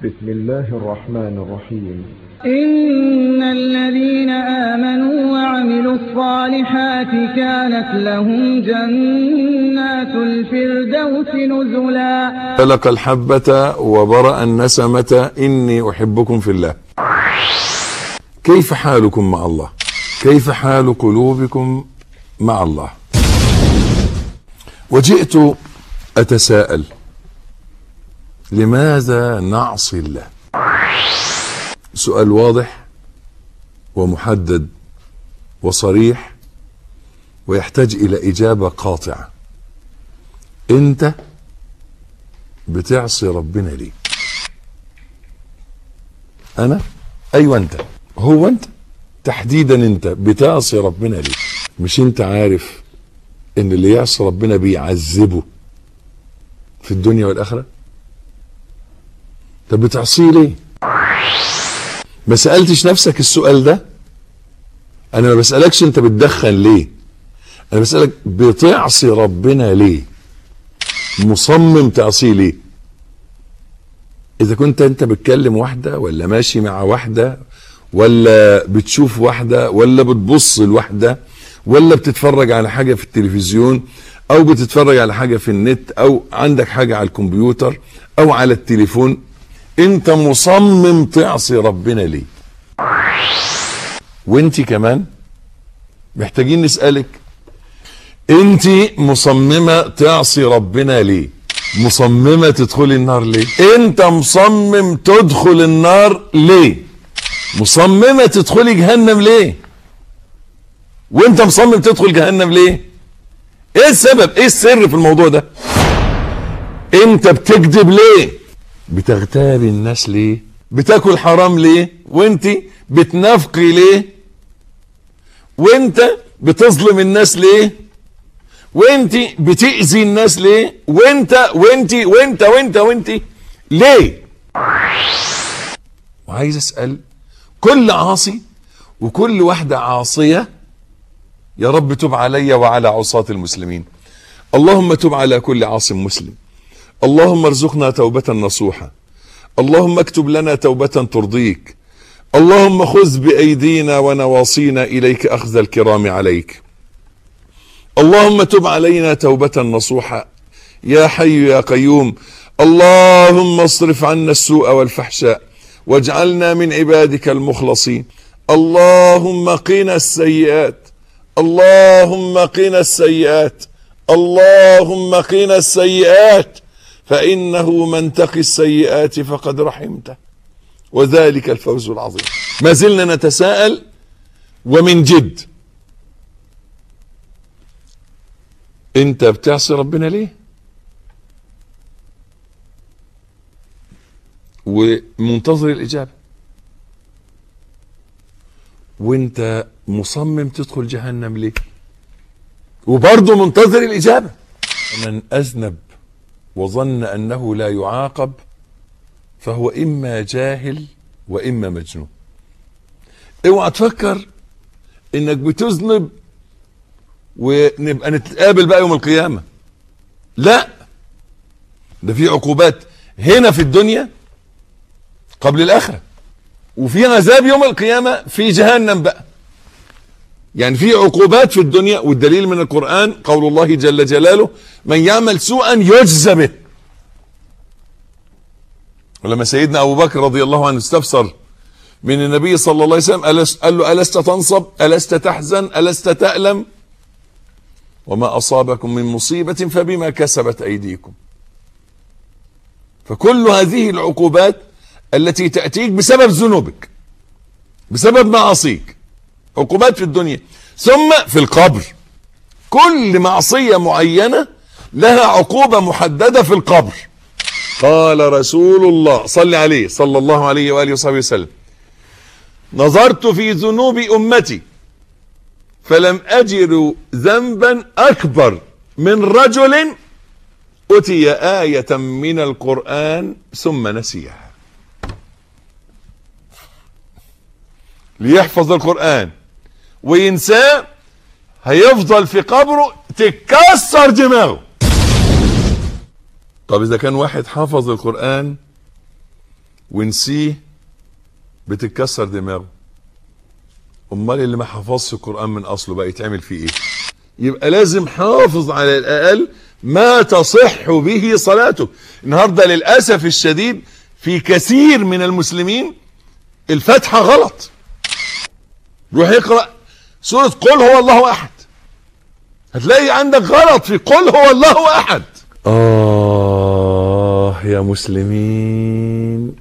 بسم الله الرحمن الرحيم إن الذين آمنوا وعملوا الصالحات كانت لهم جنات الفردوس نزلا فلق الحبة وبرأ النسمة إني أحبكم في الله كيف حالكم مع الله كيف حال قلوبكم مع الله وجئت أتساءل لماذا نعصي الله سؤال واضح ومحدد وصريح ويحتاج الى اجابه قاطعه انت بتعصي ربنا ليه انا ايوه انت هو انت تحديدا انت بتعصي ربنا ليه مش انت عارف ان اللي يعصي ربنا بيعذبه في الدنيا والاخره طب بتعصيه ليه ما سالتش نفسك السؤال ده انا ما بسالكش انت بتدخن ليه انا بسالك بتعصي ربنا ليه مصمم تعصيه ليه اذا كنت انت بتكلم واحده ولا ماشي مع واحده ولا بتشوف واحده ولا بتبص لواحده ولا بتتفرج على حاجه في التلفزيون او بتتفرج على حاجه في النت او عندك حاجه على الكمبيوتر او على التليفون انت مصمم تعصي ربنا ليه وانت كمان محتاجين نسألك انت مصممة تعصي ربنا ليه مصممة تدخلي النار ليه انت مصمم تدخل النار ليه مصممة تدخلي جهنم ليه وانت مصمم تدخل جهنم ليه ايه السبب ايه السر في الموضوع ده انت بتكذب ليه بتغتابي الناس ليه بتاكل حرام ليه وانت بتنافقي ليه وانت بتظلم الناس ليه وانت بتأذي الناس ليه وانت وانت وانت وانت وانت ليه وعايز اسأل كل عاصي وكل واحدة عاصية يا رب تب علي وعلى عصاة المسلمين اللهم تب على كل عاص مسلم اللهم ارزقنا توبة نصوحة اللهم اكتب لنا توبة ترضيك اللهم خذ بأيدينا ونواصينا إليك أخذ الكرام عليك اللهم تب علينا توبة نصوحة يا حي يا قيوم اللهم اصرف عنا السوء والفحشاء واجعلنا من عبادك المخلصين اللهم قنا السيئات اللهم قنا السيئات اللهم قنا السيئات فإنه من تقي السيئات فقد رحمته وذلك الفوز العظيم ما زلنا نتساءل ومن جد انت بتعصي ربنا ليه ومنتظر الإجابة وانت مصمم تدخل جهنم ليه وبرضه منتظر الإجابة من أذنب وظن أنه لا يعاقب فهو إما جاهل وإما مجنون اوعى تفكر انك بتذنب ونبقى نتقابل بقى يوم القيامة لا ده في عقوبات هنا في الدنيا قبل الآخرة وفي عذاب يوم القيامة في جهنم بقى يعني في عقوبات في الدنيا والدليل من القرآن قول الله جل جلاله من يعمل سوءا يجزى به ولما سيدنا أبو بكر رضي الله عنه استفسر من النبي صلى الله عليه وسلم ألست قال له ألست تنصب ألست تحزن ألست تألم وما أصابكم من مصيبة فبما كسبت أيديكم فكل هذه العقوبات التي تأتيك بسبب ذنوبك بسبب معاصيك عقوبات في الدنيا ثم في القبر كل معصية معينة لها عقوبة محددة في القبر قال رسول الله صل عليه صلى الله عليه وآله وصحبه وسلم نظرت في ذنوب أمتي فلم أجر ذنبا أكبر من رجل أتي آية من القرآن ثم نسيها ليحفظ القرآن وينساه هيفضل في قبره تكسر دماغه طب إذا كان واحد حافظ القرآن ونسيه بتتكسر دماغه امال اللي ما حفظش القران من اصله بقى يتعمل فيه ايه يبقى لازم حافظ على الاقل ما تصح به صلاتك النهارده للاسف الشديد في كثير من المسلمين الفاتحه غلط روح يقرا سوره قل هو الله احد هتلاقي عندك غلط في قل هو الله احد اه يا مسلمين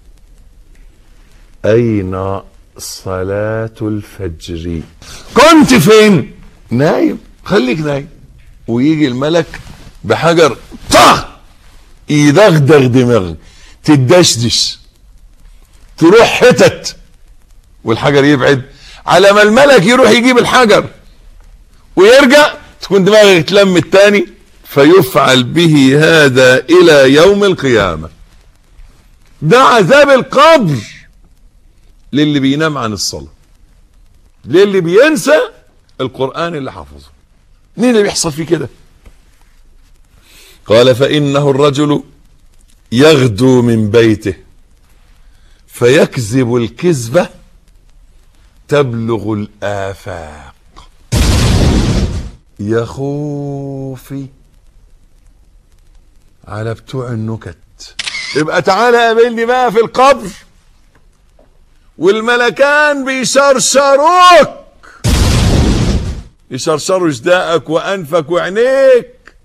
اين صلاه الفجر كنت فين نايم خليك نايم ويجي الملك بحجر طه يدغدغ دماغك تدشدش تروح حتت والحجر يبعد على ما الملك يروح يجيب الحجر ويرجع تكون دماغك اتلم التاني فيفعل به هذا الى يوم القيامه ده عذاب القبر للي بينام عن الصلاه للي بينسى القران اللي حافظه مين اللي بيحصل فيه كده قال فانه الرجل يغدو من بيته فيكذب الكذبه تبلغ الافاق يا خوفي على بتوع النكت يبقى تعالى قابلني بقى في القبر والملكان بيشرشروك يشرشروا جدائك وانفك وعينيك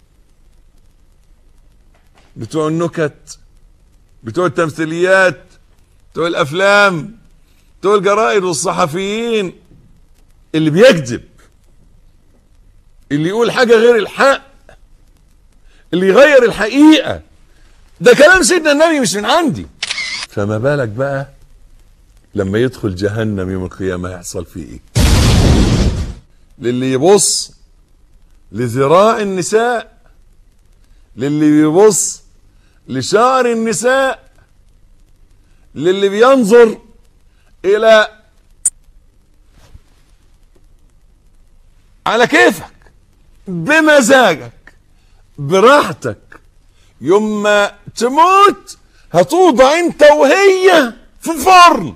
بتوع النكت بتوع التمثيليات بتوع الافلام بتوع الجرائد والصحفيين اللي بيكذب اللي يقول حاجه غير الحق اللي يغير الحقيقه ده كلام سيدنا النبي مش من عندي فما بالك بقى لما يدخل جهنم يوم القيامه هيحصل فيه ايه للي يبص لذراع النساء للي بيبص لشعر النساء للي بينظر الى على كيفك بمزاجك براحتك يوم ما تموت هتوضع انت وهي في فرن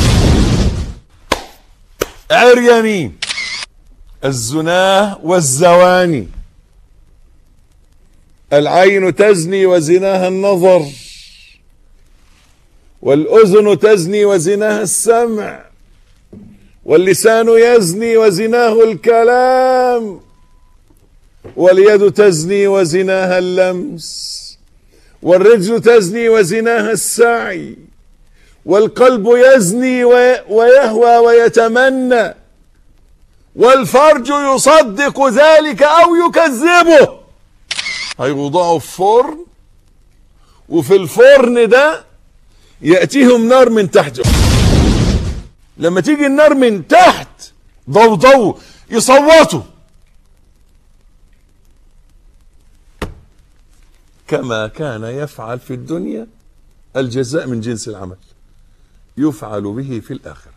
عريانين الزناه والزواني العين تزني وزناها النظر والاذن تزني وزناها السمع واللسان يزني وزناه الكلام واليد تزني وزناها اللمس والرجل تزني وزناها السعي والقلب يزني ويهوى ويتمنى والفرج يصدق ذلك او يكذبه هيوضعوا في فرن وفي الفرن ده ياتيهم نار من تحت لما تيجي النار من تحت ضوضوا يصوتوا كما كان يفعل في الدنيا الجزاء من جنس العمل يفعل به في الآخرة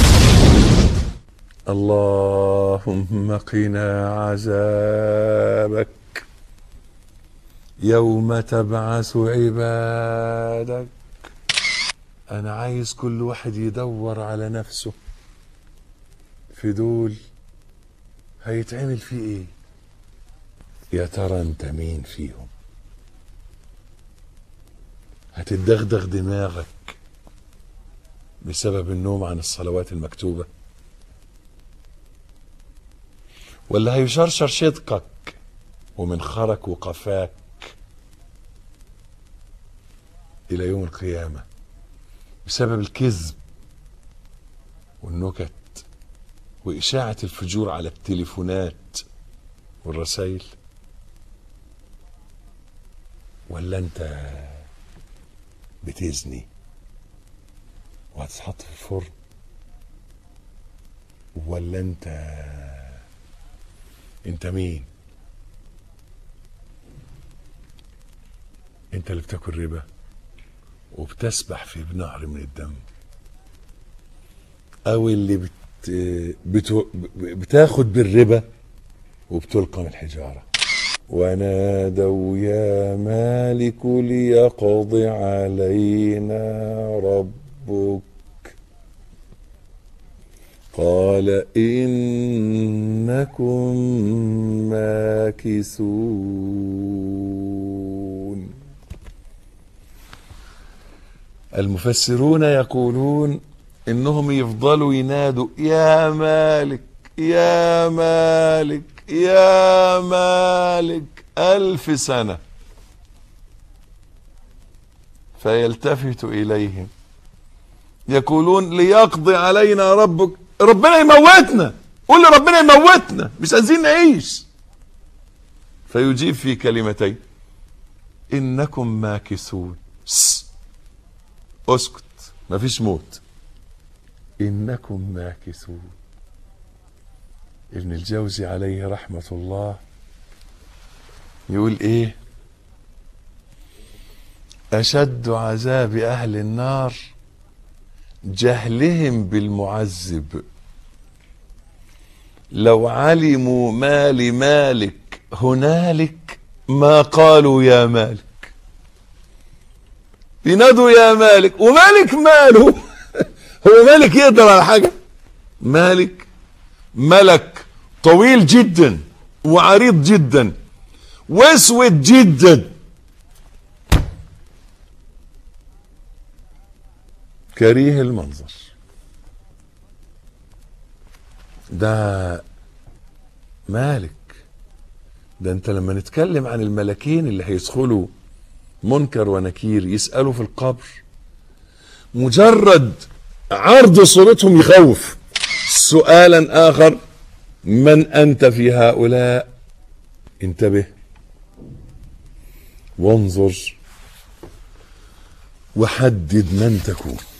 اللهم قنا عذابك يوم تبعث عبادك انا عايز كل واحد يدور على نفسه في دول هيتعمل فيه ايه يا ترى انت مين فيهم هتدغدغ دماغك بسبب النوم عن الصلوات المكتوبة ولا هيشرشر شدقك ومنخرك وقفاك إلى يوم القيامة بسبب الكذب والنكت وإشاعة الفجور على التليفونات والرسائل ولا أنت بتزني وهتتحط في الفرن ولا أنت أنت مين؟ أنت اللي بتاكل ربا وبتسبح في نهر من الدم او اللي بت... بت... بتاخد بالربا وبتلقم الحجاره ونادوا يا مالك ليقض علينا ربك قال إنكم ماكثون المفسرون يقولون انهم يفضلوا ينادوا يا مالك يا مالك يا مالك الف سنه فيلتفت اليهم يقولون ليقضي علينا ربك ربنا يموتنا قول لربنا يموتنا مش عايزين نعيش فيجيب في كلمتين انكم ماكثون سس. اسكت مفيش موت انكم ماكثون ابن الجوزي عليه رحمه الله يقول ايه اشد عذاب اهل النار جهلهم بالمعذب لو علموا ما لمالك هنالك ما قالوا يا مالك بينادوا يا مالك ومالك ماله هو مالك يقدر على حاجة مالك ملك طويل جدا وعريض جدا واسود جدا كريه المنظر ده مالك ده انت لما نتكلم عن الملكين اللي هيدخلوا منكر ونكير يسألوا في القبر مجرد عرض صورتهم يخوف سؤالا آخر من أنت في هؤلاء انتبه وانظر وحدد من تكون